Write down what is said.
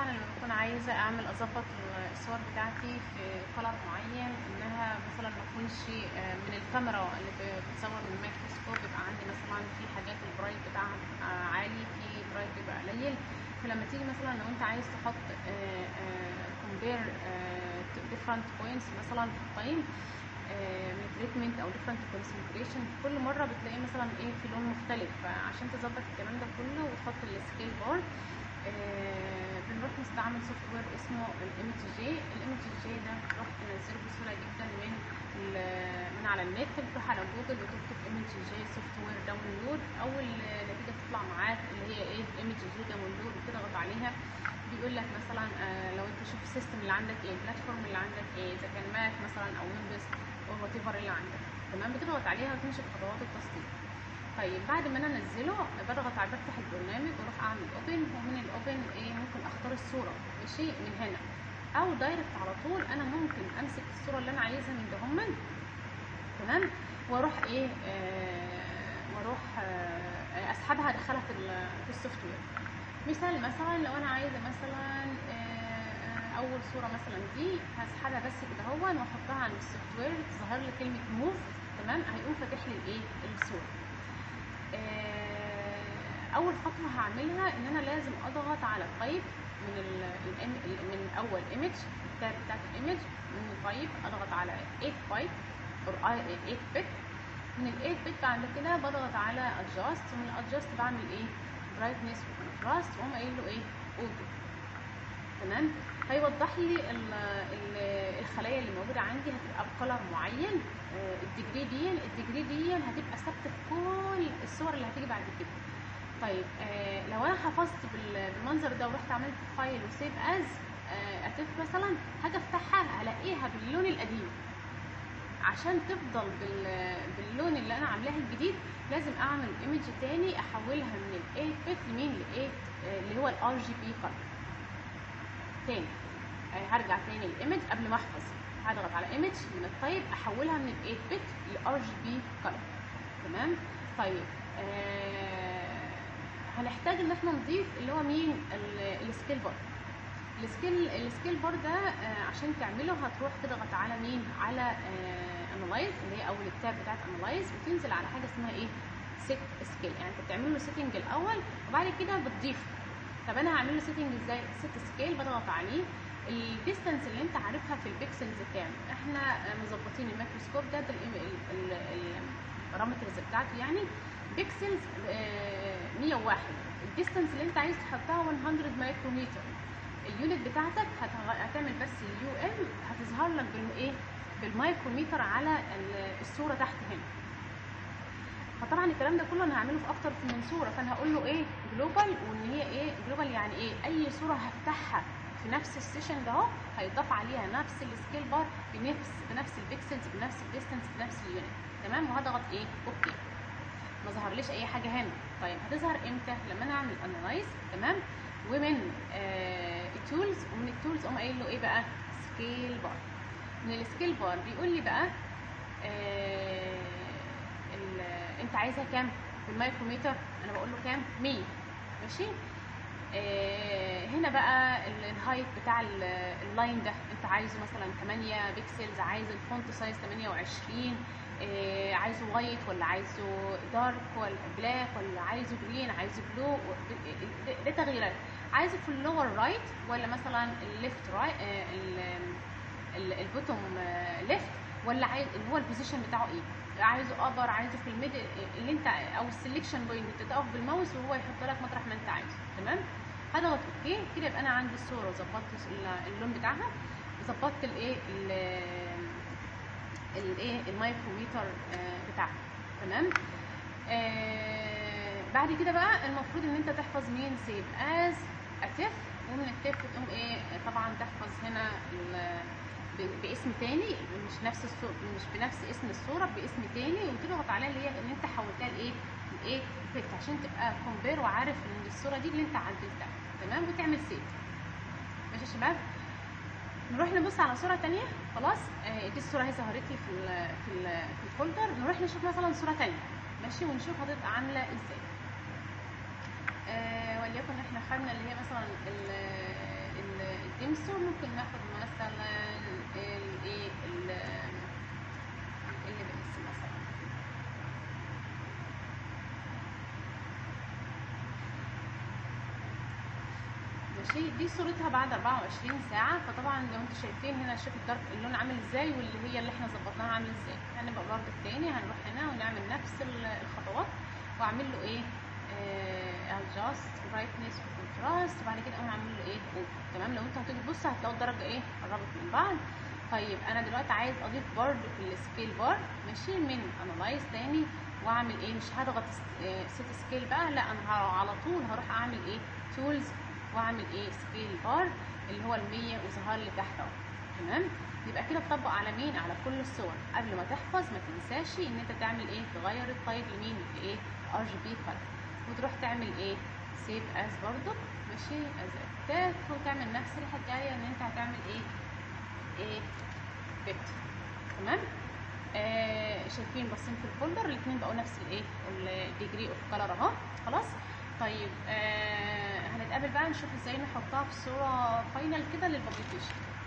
لما بكون عايزه اعمل اظبط الصور بتاعتي في كلر معين انها مثلا ما تكونش آه، من الكاميرا اللي ب- بتصور من الميكروسكوب يبقى عندي مثلا في حاجات البرايت بتاعها بيبقى عالي في برايت بيبقى قليل فلما تيجي مثلا لو انت عايز تحط كومبير different بوينتس مثلا في التايم من تريتمنت او different concentration كل مره بتلاقي مثلا ايه في لون مختلف فعشان تظبط الكلام ده كله وتحط السكيل بار آه، بنروح نستعمل سوفت وير اسمه الام تي جي الام تي جي ده بتروح تنزله بسهوله جدا من ال- من على النت بتروح على جوجل وتكتب ام تي جي سوفت وير داونلود اول نتيجه تطلع معاك اللي هي ايه ام تي جي داونلود وتضغط عليها بيقول لك مثلا آه، لو انت شوف السيستم اللي عندك ايه البلاتفورم اللي عندك ايه اذا كان ماك مثلا او ويندوز او وات ايفر اللي عندك تمام بتضغط عليها وتمشي في خطوات التسطيب طيب بعد ما انا انزله بضغط على بفتح البرنامج واروح اعمل اوبن ومن الاوبن ايه ممكن اختار الصوره ماشي من هنا او دايركت على طول انا ممكن امسك الصوره اللي انا عايزها من دهمن تمام واروح ايه آه واروح آه اسحبها ادخلها في ال- في السوفت وير مثال مثلا لو انا عايزه مثلا آه، اول صوره مثلا دي هسحبها بس كده هو واحطها على السوفت وير تظهر لي كلمه موف تمام هيقوم فاتح لي الايه الصوره آه، اول خطوه هعملها ان انا لازم اضغط على التايب من ال ال- ال- من اول ايمج التاب بتاعت الايمج من التايب اضغط على 8 بايت او 8 بت من ال 8 بت بعد كده بضغط على adjust ومن adjust بعمل ايه brightness وكونتراست واقوم قايل له ايه اوتو تمام هيوضح لي ال- ال- الخلايا اللي موجوده عندي هتبقى بكلر معين آه، الديجري دي الديجري دي هتبقى ثابته في كل الصور اللي هتيجي بعد كده طيب آه لو انا حفظت بال- بالمنظر ده ورحت عملت فايل وسيف از اتف مثلا هاجي افتحها هلاقيها باللون القديم عشان تفضل بال- باللون اللي انا عاملاه الجديد لازم اعمل ايمج تاني احولها من ال 8 بت لمين ل 8 آه، اللي هو الار جي بي كلر تاني آه، هرجع تاني الايمج قبل ما احفظ هضغط على ايمج من الطيب احولها من ال 8 بت ل ار جي بي كلر تمام طيب آه هنحتاج ان احنا نضيف اللي هو مين ال- السكيل بار السكيل السكيل بار ده آه، عشان تعمله هتروح تضغط على مين على انالايز اللي هي اول التاب بتاعت انالايز وتنزل على حاجه اسمها ايه سيت سكيل يعني انت بتعمل له سيتنج الاول وبعد كده بتضيفه طب انا هعمل له سيتنج ازاي سيت سكيل بضغط عليه الديستانس اللي انت عارفها في البيكسلز كام احنا آه، مظبطين الميكروسكوب ده بالبارامترز بتاعته يعني بيكسلز 101 الديستانس اللي انت عايز تحطها 100 مايكرومتر اليونت بتاعتك هتغ- هتعمل بس اليو ام هتظهر لك بالايه بالمايكرومتر على ال- الصوره تحت هنا فطبعا الكلام ده كله انا هعمله في اكتر من صوره فانا هقول له ايه جلوبال وان هي ايه جلوبال يعني ايه اي صوره هفتحها في نفس السيشن ده اهو هيضاف عليها نفس السكيل بار بنفس بنفس البيكسلز بنفس الديستانس بنفس اليونت تمام وهضغط ايه اوكي ما ظهرليش اي حاجه هنا طيب هتظهر امتى لما انا اعمل انالايز تمام ومن آه التولز ومن التولز اقوم قايل له ايه بقى سكيل بار من السكيل بار بيقول لي بقى آه ال- انت عايزها كام بالمايكرومتر انا بقول له كام 100 ماشي آه هنا بقى ال- الهايت بتاع ال- اللاين ده انت عايزه مثلا 8 بيكسلز عايز الفونت سايز 28 آه عايزه وايت ولا عايزه دارك ولا بلاك ولا عايزه جرين عايزه بلو ده- ده تغييرات عايزه في اللور رايت ولا مثلا الليفت رايت البوتوم ليفت ولا عايز اللي هو البوزيشن بتاعه ايه عايزه ابر عايزه في الميدل اللي انت او السلكشن بوينت انت تقف بالماوس وهو يحط لك مطرح ما انت عايزه تمام هضغط اوكي كده يبقى انا عندي الصوره وظبطت ال- اللون بتاعها وظبطت الايه ال- الايه المايكروميتر آه، بتاعها تمام آه بعد كده بقى المفروض ان انت تحفظ مين سيف از اتف ومن التف تقوم ايه طبعا تحفظ هنا ال- ب- باسم تاني مش نفس الصورة مش بنفس اسم الصورة باسم تاني وتضغط عليها اللي هي ان انت حولتها لايه لايه افكت عشان تبقى كومبير وعارف ان الصورة دي اللي انت عدلتها تمام وتعمل سيف ماشي يا شباب نروح نبص على صورة تانية خلاص آه دي الصورة هي ظهرت لي في ال في ال في الفولدر نروح نشوف مثلا صورة تانية ماشي ونشوف هتبقى عاملة ازاي آه وليكن احنا خدنا اللي هي مثلا ال- تمسوا ممكن ناخد مثلا الايه اللي بس مثلا ماشي دي صورتها بعد 24 ساعة فطبعا لو انتوا شايفين هنا شوف الدرج اللون عامل ازاي واللي هي اللي احنا ظبطناها عامل ازاي هنبقى برضه تاني هنروح هنا ونعمل نفس ال- الخطوات واعمل له ايه adjust brightness وكونتراست وبعد كده اقوم اعمل له ايه اوف تمام لو انتوا هتيجوا تبصوا هتلاقوا الدرجة ايه قربت من بعض طيب انا دلوقتي عايز اضيف برضه في السكيل بار ماشي من انالايز تاني واعمل ايه مش هضغط سيت سكيل بقى لا انا ه- على طول هروح اعمل ايه تولز واعمل ايه سكيل بار اللي هو ال100 وظهر لي تحت اهو تمام يبقى كده تطبق على مين على كل الصور قبل ما تحفظ ما تنساش ان انت تعمل ايه تغير التايب لمين لايه ار جي بي كلر وتروح تعمل ايه سيف از برضو ماشي از افكتات وتعمل نفس الحكايه ان انت هتعمل ايه ايه فيكت تمام آه شايفين باصين في الفولدر الاثنين بقوا نفس الايه الديجري اوف كلر اهو خلاص طيب آه هنتقابل بقى نشوف ازاي نحطها في صوره فاينل كده للبابليكيشن